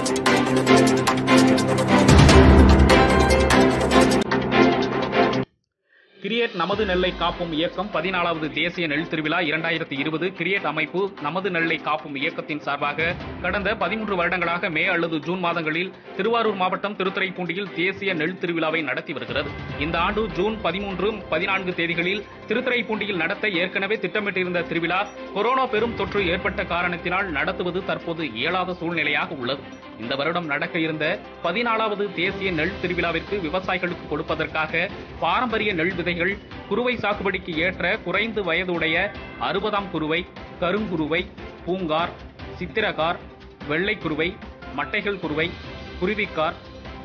create நமது நெல்லை காப்பும் இயக்கம் பதினாலாவது தேசிய நெல் திருவிழா இரண்டாயிரத்தி இருபது கிரியேட் அமைப்பு நமது நெல்லை காப்பும் இயக்கத்தின் சார்பாக கடந்த பதிமூன்று வருடங்களாக மே அல்லது ஜூன் மாதங்களில் திருவாரூர் மாவட்டம் திருத்துறைப்பூண்டியில் தேசிய நெல் திருவிழாவை நடத்தி வருகிறது இந்த ஆண்டு ஜூன் பதிமூன்று பதினான்கு தேதிகளில் திருத்துறைப்பூண்டியில் நடத்த ஏற்கனவே திட்டமிட்டிருந்த திருவிழா கொரோனா பெரும் தொற்று ஏற்பட்ட காரணத்தினால் நடத்துவது தற்போது இயலாத சூழ்நிலையாக உள்ளது இந்த வருடம் நடக்க இருந்த பதினாலாவது தேசிய நெல் திருவிழாவிற்கு விவசாயிகளுக்கு கொடுப்பதற்காக பாரம்பரிய நெல் விதைகள் குறுவை சாகுபடிக்கு ஏற்ற குறைந்து வயதுடைய அறுபதாம் குருவை கருங்குருவை பூங்கார் சித்திரகார் வெள்ளை குருவை மட்டைகள் குருவை குருவிக்கார்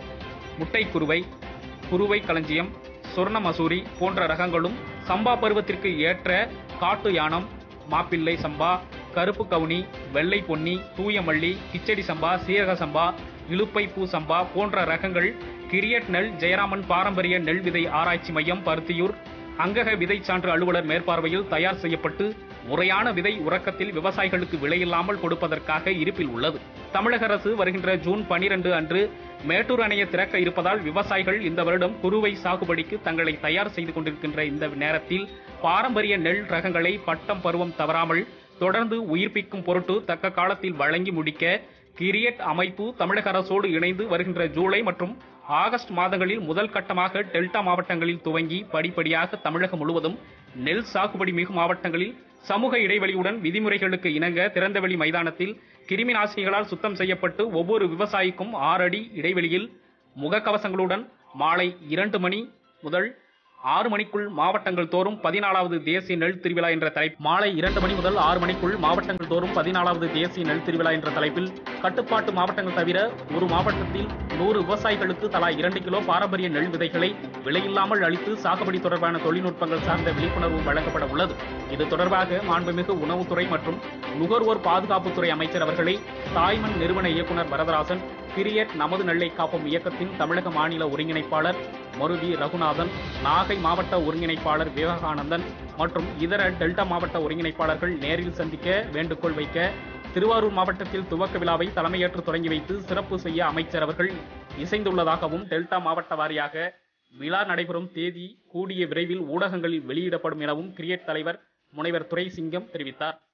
முட்டை குருவை குருவை களஞ்சியம் சொர்ண மசூரி போன்ற ரகங்களும் சம்பா பருவத்திற்கு ஏற்ற காட்டு யானம் மாப்பிள்ளை சம்பா கருப்பு கவுனி வெள்ளை பொன்னி தூயமல்லி கிச்சடி சம்பா சீரக சம்பா இலுப்பை பூ சம்பா போன்ற ரகங்கள் கிரியட் நெல் ஜெயராமன் பாரம்பரிய நெல் விதை ஆராய்ச்சி மையம் பருத்தியூர் அங்கக விதை சான்று அலுவலர் மேற்பார்வையில் தயார் செய்யப்பட்டு முறையான விதை உறக்கத்தில் விவசாயிகளுக்கு விலையில்லாமல் கொடுப்பதற்காக இருப்பில் உள்ளது தமிழக அரசு வருகின்ற ஜூன் பனிரெண்டு அன்று மேட்டூர் அணையை திறக்க இருப்பதால் விவசாயிகள் இந்த வருடம் குறுவை சாகுபடிக்கு தங்களை தயார் செய்து கொண்டிருக்கின்ற இந்த நேரத்தில் பாரம்பரிய நெல் ரகங்களை பட்டம் பருவம் தவறாமல் தொடர்ந்து உயிர்ப்பிக்கும் பொருட்டு தக்க காலத்தில் வழங்கி முடிக்க கிரியட் அமைப்பு தமிழக அரசோடு இணைந்து வருகின்ற ஜூலை மற்றும் ஆகஸ்ட் மாதங்களில் முதல் கட்டமாக டெல்டா மாவட்டங்களில் துவங்கி படிப்படியாக தமிழகம் முழுவதும் நெல் சாகுபடி மிகு மாவட்டங்களில் சமூக இடைவெளியுடன் விதிமுறைகளுக்கு இணங்க திறந்தவெளி மைதானத்தில் கிருமி நாசினிகளால் சுத்தம் செய்யப்பட்டு ஒவ்வொரு விவசாயிக்கும் ஆறு அடி இடைவெளியில் முகக்கவசங்களுடன் மாலை இரண்டு மணி முதல் ஆறு மணிக்குள் மாவட்டங்கள் தோறும் பதினாலாவது தேசிய நெல் திருவிழா என்ற தலைப்பு மாலை இரண்டு மணி முதல் ஆறு மணிக்குள் மாவட்டங்கள் தோறும் பதினாலாவது தேசிய நெல் திருவிழா என்ற தலைப்பில் கட்டுப்பாட்டு மாவட்டங்கள் தவிர ஒரு மாவட்டத்தில் நூறு விவசாயிகளுக்கு தலா இரண்டு கிலோ பாரம்பரிய நெல் விதைகளை விலையில்லாமல் அளித்து சாகுபடி தொடர்பான தொழில்நுட்பங்கள் சார்ந்த விழிப்புணர்வு வழங்கப்பட உள்ளது இது தொடர்பாக மாண்புமிகு உணவுத்துறை மற்றும் நுகர்வோர் பாதுகாப்புத்துறை அமைச்சர் அவர்களை தாய்மண் நிறுவன இயக்குனர் வரதராசன் கிரியட் நமது நெல்லை காப்பும் இயக்கத்தின் தமிழக மாநில ஒருங்கிணைப்பாளர் மருதி ரகுநாதன் நாகை மாவட்ட ஒருங்கிணைப்பாளர் விவேகானந்தன் மற்றும் இதர டெல்டா மாவட்ட ஒருங்கிணைப்பாளர்கள் நேரில் சந்திக்க வேண்டுகோள் வைக்க திருவாரூர் மாவட்டத்தில் துவக்க விழாவை தலைமையேற்று தொடங்கி வைத்து சிறப்பு செய்ய அமைச்சர் அவர்கள் இசைந்துள்ளதாகவும் டெல்டா மாவட்ட வாரியாக விழா நடைபெறும் தேதி கூடிய விரைவில் ஊடகங்களில் வெளியிடப்படும் எனவும் கிரியேட் தலைவர் முனைவர் துரைசிங்கம் தெரிவித்தார்